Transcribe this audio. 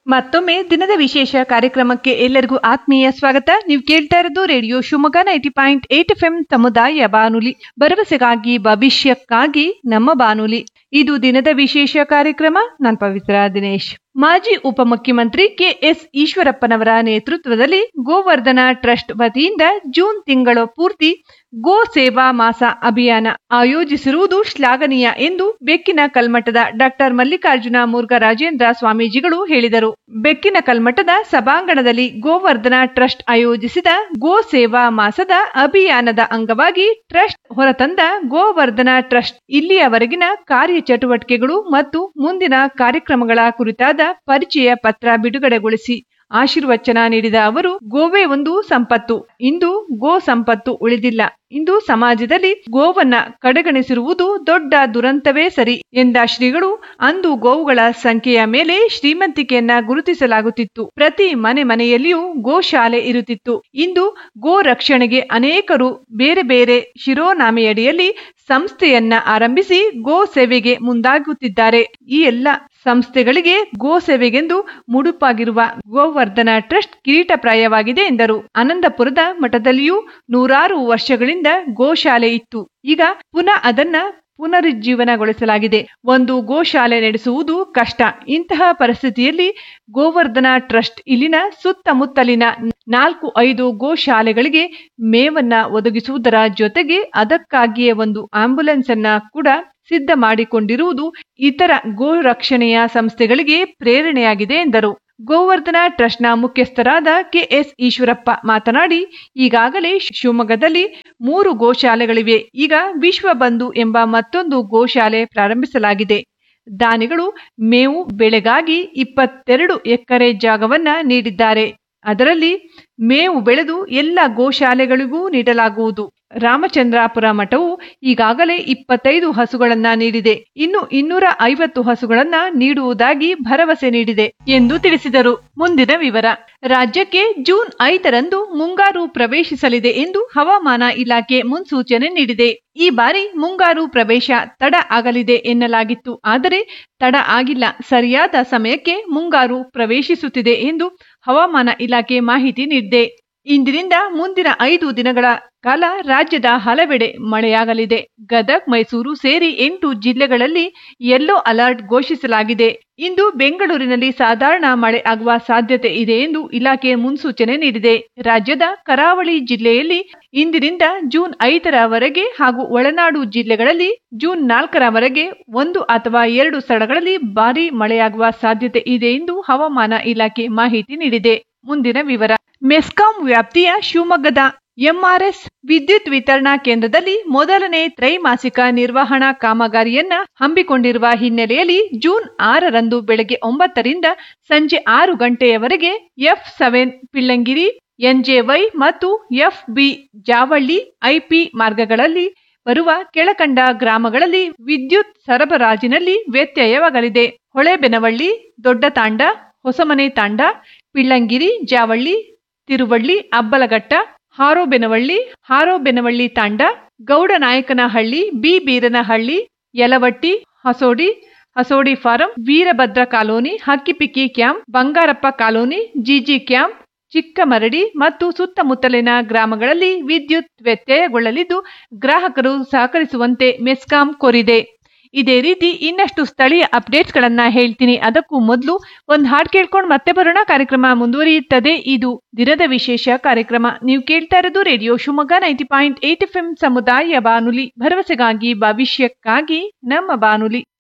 ಮತ್ತೊಮ್ಮೆ ದಿನದ ವಿಶೇಷ ಕಾರ್ಯಕ್ರಮಕ್ಕೆ ಎಲ್ಲರಿಗೂ ಆತ್ಮೀಯ ಸ್ವಾಗತ ನೀವು ಕೇಳ್ತಾ ಇರೋದು radio Shivamogga ninety point eight F M ಸಮುದಾಯ ಬಾನುಲಿ ಭರವಸೆಗಾಗಿ ಭವಿಷ್ಯಕ್ಕಾಗಿ ನಮ್ಮ ಬಾನುಲಿ ಇದು ದಿನದ ವಿಶೇಷ ಕಾರ್ಯಕ್ರಮ ನಾನು ಪವಿತ್ರ ದಿನೇಶ್ ಮಾಜಿ ಉಪಮುಖ್ಯಮಂತ್ರಿ ಕೆಎಸ್ ಈಶ್ವರಪ್ಪನವರ ನೇತೃತ್ವದಲ್ಲಿ ಗೋವರ್ಧನ ಟ್ರಸ್ಟ್ ವತಿಯಿಂದ ಜೂನ್ ತಿಂಗಳು ಪೂರ್ತಿ ಗೋ ಸೇವಾ ಮಾಸ ಅಭಿಯಾನ ಆಯೋಜಿಸಿರುವುದು ಶ್ಲಾಘನೀಯ ಎಂದು ಬೆಕ್ಕಿನ ಕಲ್ಮಠದ ಡಾಕ್ಟರ್ ಮಲ್ಲಿಕಾರ್ಜುನ ಮುರುಘ ರಾಜೇಂದ್ರ ಸ್ವಾಮೀಜಿಗಳು ಹೇಳಿದರು ಬೆಕ್ಕಿನ ಕಲ್ಮಠದ ಸಭಾಂಗಣದಲ್ಲಿ ಗೋವರ್ಧನ ಟ್ರಸ್ಟ್ ಆಯೋಜಿಸಿದ ಗೋ ಸೇವಾ ಮಾಸದ ಅಭಿಯಾನದ ಅಂಗವಾಗಿ ಟ್ರಸ್ಟ್ ಹೊರತಂದ ಗೋವರ್ಧನ ಟ್ರಸ್ಟ್ ಇಲ್ಲಿಯವರೆಗಿನ ಕಾರ್ಯಚಟುವಟಿಕೆಗಳು ಮತ್ತು ಮುಂದಿನ ಕಾರ್ಯಕ್ರಮಗಳ ಕುರಿತಾದ ಪರಿಚಯ ಪತ್ರ ಬಿಡುಗಡೆಗೊಳಿಸಿ ಆಶೀರ್ವಚನ ನೀಡಿದ ಅವರು ಗೋವೇ ಒಂದು ಸಂಪತ್ತು ಇಂದು ಗೋ ಸಂಪತ್ತು ಉಳಿದಿಲ್ಲ ಇಂದು ಸಮಾಜದಲ್ಲಿ ಗೋವನ್ನ ಕಡೆಗಣಿಸಿರುವುದು ದೊಡ್ಡ ದುರಂತವೇ ಸರಿ ಎಂದ ಶ್ರೀಗಳು ಅಂದು ಗೋವುಗಳ ಸಂಖ್ಯೆಯ ಮೇಲೆ ಶ್ರೀಮಂತಿಕೆಯನ್ನ ಗುರುತಿಸಲಾಗುತ್ತಿತ್ತು ಪ್ರತಿ ಮನೆ ಮನೆಯಲ್ಲಿಯೂ ಗೋಶಾಲೆ ಇರುತ್ತಿತ್ತು ಇಂದು ಗೋ ರಕ್ಷಣೆಗೆ ಅನೇಕರು ಬೇರೆ ಬೇರೆ ಶಿರೋನಾಮೆಯಡಿಯಲ್ಲಿ ಸಂಸ್ಥೆಯನ್ನ ಆರಂಭಿಸಿ ಗೋ ಸೇವೆಗೆ ಮುಂದಾಗುತ್ತಿದ್ದಾರೆ ಈ ಎಲ್ಲ ಸಂಸ್ಥೆಗಳಿಗೆ ಗೋ ಸೇವೆಗೆಂದು ಮುಡುಪಾಗಿರುವ ಗೋವರ್ಧನ ಟ್ರಸ್ಟ್ ಕಿರೀಟಪ್ರಾಯವಾಗಿದೆ ಎಂದರು ಆನಂದಪುರದ ಮಠದಲ್ಲಿಯೂ ನೂರಾರು ವರ್ಷಗಳಿಂದ ಗೋಶಾಲೆ ಇತ್ತು ಈಗ ಪುನಃ ಅದನ್ನ ಪುನರುಜ್ಜೀವನಗೊಳಿಸಲಾಗಿದೆ ಒಂದು ಗೋಶಾಲೆ ನಡೆಸುವುದು ಕಷ್ಟ ಇಂತಹ ಪರಿಸ್ಥಿತಿಯಲ್ಲಿ ಗೋವರ್ಧನ ಟ್ರಸ್ಟ್ ಇಲ್ಲಿನ ಸುತ್ತಮುತ್ತಲಿನ ನಾಲ್ಕು ಐದು ಗೋಶಾಲೆಗಳಿಗೆ ಮೇವನ್ನ ಒದಗಿಸುವುದರ ಜೊತೆಗೆ ಅದಕ್ಕಾಗಿಯೇ ಒಂದು ಆಂಬ್ಯುಲೆನ್ಸ್ ಅನ್ನ ಕೂಡ ಸಿದ್ಧ ಮಾಡಿಕೊಂಡಿರುವುದು ಇತರ ಗೋ ರಕ್ಷಣೆಯ ಸಂಸ್ಥೆಗಳಿಗೆ ಪ್ರೇರಣೆಯಾಗಿದೆ ಎಂದರು ಗೋವರ್ಧನ ಟ್ರಸ್ಟ್ನ ಮುಖ್ಯಸ್ಥರಾದ ಕೆಎಸ್ ಈಶ್ವರಪ್ಪ ಮಾತನಾಡಿ ಈಗಾಗಲೇ ಶಿವಮೊಗ್ಗದಲ್ಲಿ ಮೂರು ಗೋಶಾಲೆಗಳಿವೆ ಈಗ ವಿಶ್ವ ಬಂಧು ಎಂಬ ಮತ್ತೊಂದು ಗೋಶಾಲೆ ಪ್ರಾರಂಭಿಸಲಾಗಿದೆ ದಾನಿಗಳು ಮೇವು ಬೆಳೆಗಾಗಿ ಇಪ್ಪತ್ತೆರಡು ಎಕರೆ ಜಾಗವನ್ನ ನೀಡಿದ್ದಾರೆ ಅದರಲ್ಲಿ ಮೇವು ಬೆಳೆದು ಎಲ್ಲ ಗೋಶಾಲೆಗಳಿಗೂ ನೀಡಲಾಗುವುದು ರಾಮಚಂದ್ರಾಪುರ ಮಠವು ಈಗಾಗಲೇ ಇಪ್ಪತ್ತೈದು ಹಸುಗಳನ್ನ ನೀಡಿದೆ ಇನ್ನು ಇನ್ನೂರ ಐವತ್ತು ಹಸುಗಳನ್ನ ನೀಡುವುದಾಗಿ ಭರವಸೆ ನೀಡಿದೆ ಎಂದು ತಿಳಿಸಿದರು ಮುಂದಿನ ವಿವರ ರಾಜ್ಯಕ್ಕೆ ಜೂನ್ ಐದರಂದು ಮುಂಗಾರು ಪ್ರವೇಶಿಸಲಿದೆ ಎಂದು ಹವಾಮಾನ ಇಲಾಖೆ ಮುನ್ಸೂಚನೆ ನೀಡಿದೆ ಈ ಬಾರಿ ಮುಂಗಾರು ಪ್ರವೇಶ ತಡ ಆಗಲಿದೆ ಎನ್ನಲಾಗಿತ್ತು ಆದರೆ ತಡ ಆಗಿಲ್ಲ ಸರಿಯಾದ ಸಮಯಕ್ಕೆ ಮುಂಗಾರು ಪ್ರವೇಶಿಸುತ್ತಿದೆ ಎಂದು ಹವಾಮಾನ ಇಲಾಖೆ ಮಾಹಿತಿ ನೀಡಿದೆ ಇಂದಿನಿಂದ ಮುಂದಿನ ಐದು ದಿನಗಳ ಕಾಲ ರಾಜ್ಯದ ಹಲವೆಡೆ ಮಳೆಯಾಗಲಿದೆ ಗದಗ್ ಮೈಸೂರು ಸೇರಿ ಎಂಟು ಜಿಲ್ಲೆಗಳಲ್ಲಿ ಯೆಲ್ಲೋ ಅಲರ್ಟ್ ಘೋಷಿಸಲಾಗಿದೆ ಇಂದು ಬೆಂಗಳೂರಿನಲ್ಲಿ ಸಾಧಾರಣ ಮಳೆ ಆಗುವ ಸಾಧ್ಯತೆ ಇದೆ ಎಂದು ಇಲಾಖೆ ಮುನ್ಸೂಚನೆ ನೀಡಿದೆ ರಾಜ್ಯದ ಕರಾವಳಿ ಜಿಲ್ಲೆಯಲ್ಲಿ ಇಂದಿನಿಂದ ಜೂನ್ ಐದರವರೆಗೆ ಹಾಗೂ ಒಳನಾಡು ಜಿಲ್ಲೆಗಳಲ್ಲಿ ಜೂನ್ ನಾಲ್ಕರವರೆಗೆ ಒಂದು ಅಥವಾ ಎರಡು ಸ್ಥಳಗಳಲ್ಲಿ ಭಾರೀ ಮಳೆಯಾಗುವ ಸಾಧ್ಯತೆ ಇದೆ ಎಂದು ಹವಾಮಾನ ಇಲಾಖೆ ಮಾಹಿತಿ ನೀಡಿದೆ ಮುಂದಿನ ವಿವರ ಮೆಸ್ಕಾಂ ವ್ಯಾಪ್ತಿಯ ಶಿವಮೊಗ್ಗದ ಎಂಆರ್ಎಸ್ ವಿದ್ಯುತ್ ವಿತರಣಾ ಕೇಂದ್ರದಲ್ಲಿ ಮೊದಲನೇ ತ್ರೈಮಾಸಿಕ ನಿರ್ವಹಣಾ ಕಾಮಗಾರಿಯನ್ನ ಹಮ್ಮಿಕೊಂಡಿರುವ ಹಿನ್ನೆಲೆಯಲ್ಲಿ ಜೂನ್ ಆರರಂದು ಬೆಳಗ್ಗೆ ಒಂಬತ್ತರಿಂದ ಸಂಜೆ ಆರು ಗಂಟೆಯವರೆಗೆ ಎಫ್ ಸೆವೆನ್ ಪಿಳ್ಳಂಗಿರಿ ಎನ್ಜೆವೈ ಮತ್ತು ಎಫ್ ಬಿ ಜಾವಳ್ಳಿ ಐಪಿ ಮಾರ್ಗಗಳಲ್ಲಿ ಬರುವ ಕೆಳಕಂಡ ಗ್ರಾಮಗಳಲ್ಲಿ ವಿದ್ಯುತ್ ಸರಬರಾಜಿನಲ್ಲಿ ವ್ಯತ್ಯಯವಾಗಲಿದೆ ಹೊಳೆಬೆನವಳ್ಳಿ ದೊಡ್ಡ ತಾಂಡ ಹೊಸಮನೆ ತಾಂಡ ಪಿಳ್ಳಂಗಿರಿ ಜಾವಳ್ಳಿ ತಿರುವಳ್ಳಿ ಅಬ್ಬಲಘಟ್ಟ ಹಾರೋಬೆನವಳ್ಳಿ ಹಾರೋಬೆನವಳ್ಳಿ ತಾಂಡ Gowdanayakanahalli B Beeranahalli Yalavatti Hasodi Hasodi farm Veerabhadra colony Hakkipikki camp Bangarappa colony G G camp Chikkamaradi ಮತ್ತು ಸುತ್ತಮುತ್ತಲಿನ ಗ್ರಾಮಗಳಲ್ಲಿ ವಿದ್ಯುತ್ ವ್ಯತ್ಯಯಗೊಳ್ಳಲಿದ್ದು ಗ್ರಾಹಕರು ಸಹಕರಿಸುವಂತೆ ಮೆಸ್ಕಾಂ ಕೋರಿದೆ ಇದೇ ರೀತಿ ಇನ್ನಷ್ಟು ಸ್ಥಳೀಯ ಅಪ್ಡೇಟ್ಸ್ಗಳನ್ನ ಹೇಳ್ತೀನಿ ಅದಕ್ಕೂ ಮೊದಲು ಒಂದು ಹಾಡು ಕೇಳ್ಕೊಂಡು ಮತ್ತೆ ಬರೋಣ ಕಾರ್ಯಕ್ರಮ ಮುಂದುವರಿಯುತ್ತದೆ ಇದು ದಿನದ ವಿಶೇಷ ಕಾರ್ಯಕ್ರಮ ನೀವು ಕೇಳ್ತಾ ಇರೋದು radio Shivamogga ninety point eight F M ಸಮುದಾಯ ಬಾನುಲಿ ಭರವಸೆಗಾಗಿ ಭವಿಷ್ಯಕ್ಕಾಗಿ ನಮ್ಮ ಬಾನುಲಿ